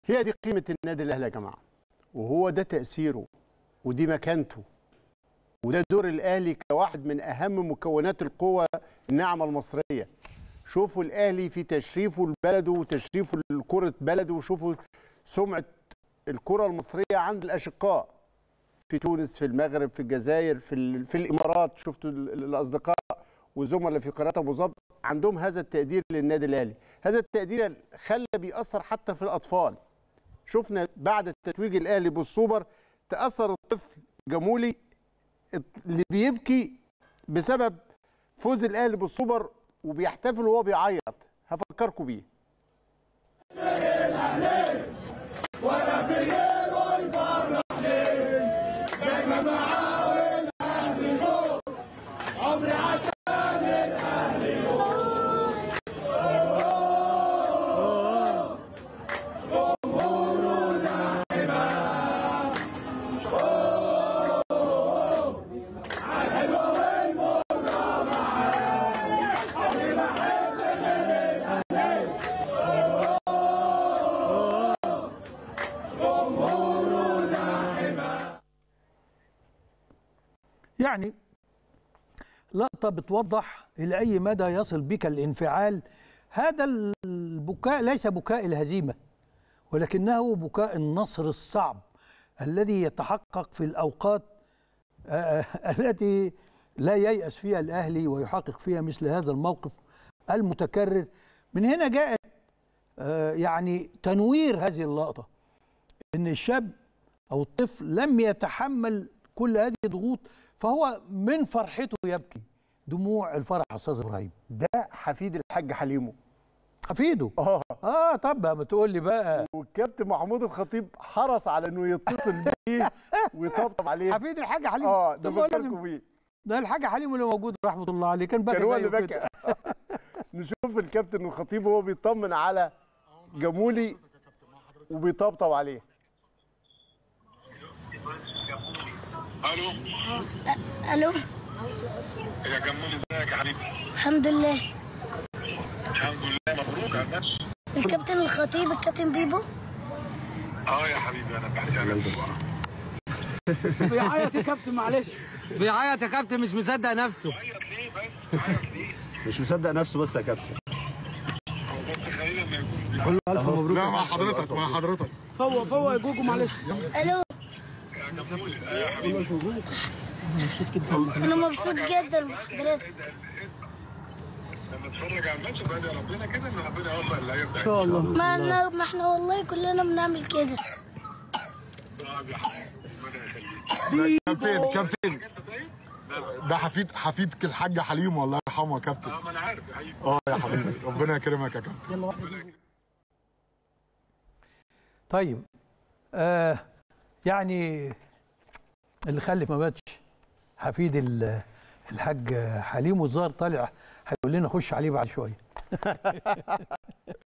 هي دي قيمه النادي الاهلي يا جماعه وهو ده تاثيره ودي مكانته وده دور الاهلي كواحد من اهم مكونات القوه الناعمه المصريه شوفوا الاهلي في تشريفه لبلده وتشريفه لكره بلده وشوفوا سمعه الكره المصريه عند الاشقاء في تونس في المغرب في الجزائر في ال- في الامارات شفتوا ال- ال- الاصدقاء وزملاء في قناه ابو ظبي عندهم هذا التقدير للنادي الاهلي هذا التقدير خلى بيأثر حتى في الاطفال شفنا بعد التتويج الاهلي بالسوبر تأثر الطفل جمولي اللي بيبكي بسبب فوز الاهلي بالسوبر وبيحتفل وهو بيعيط هفكركم بيه يعني لقطة بتوضح إلى أي مدى يصل بك الانفعال هذا البكاء ليس بكاء الهزيمة ولكنه بكاء النصر الصعب الذي يتحقق في الأوقات آه، التي لا ييأس فيها الأهلي ويحقق فيها مثل هذا الموقف المتكرر من هنا جاءت آه، يعني تنوير هذه اللقطة ان الشاب او الطفل لم يتحمل كل هذه الضغوط فهو من فرحته يبكي دموع الفرح يا استاذ ابراهيم ده حفيد الحاج حليمو حفيده اه اه طب ما تقول لي بقى والكابتن محمود الخطيب حرص على انه يتصل بيه ويطبطب عليه حفيد الحاج حليم اه طب ده هو بفكركم لازم بيه ده الحاج حليم اللي موجود رحمه الله عليه كان بقى كان هو اللي زيه بكى كده. نشوف الكابتن الخطيب وهو بيطمن على جمولي وبيطبطب عليه الو الو يا جمال ازيك يا حبيبي الحمد لله الحمد لله مبروك على الماتش الكابتن الخطيب الكابتن بيبو اه يا حبيبي انا بحكي عليك بيعيط يا كابتن معلش بيعيط يا كابتن مش مصدق نفسه عيط ليه بس عيط ليه مش مصدق نفسه بس يا كابتن هو بس خلينا لما يكون الف مبروك لا مع حضرتك مع حضرتك فوق فوق يا جوجو معلش الو يا جمول آه يا حبيبي انا مبسوط جدا بحضرتك لما اتفرج على الماتش بقى ربنا كده ان ربنا يوفق اللي هيبدا ان شاء الله ما احنا ما احنا والله كلنا بنعمل كده طب يا حبيبي ربنا يخليك كابتن كابتن انت طيب؟ ده حفيد حفيد الحاج حليم والله يرحمه يا كابتن اه ما انا عارف يا حبيبي اه يا حبيبي ربنا يكرمك يا كابتن طيب آه يعني اللي خلف ما ماتش حفيد ال- الحاج حليم والظاهر طالع هيقول لنا خش عليه بعد شويه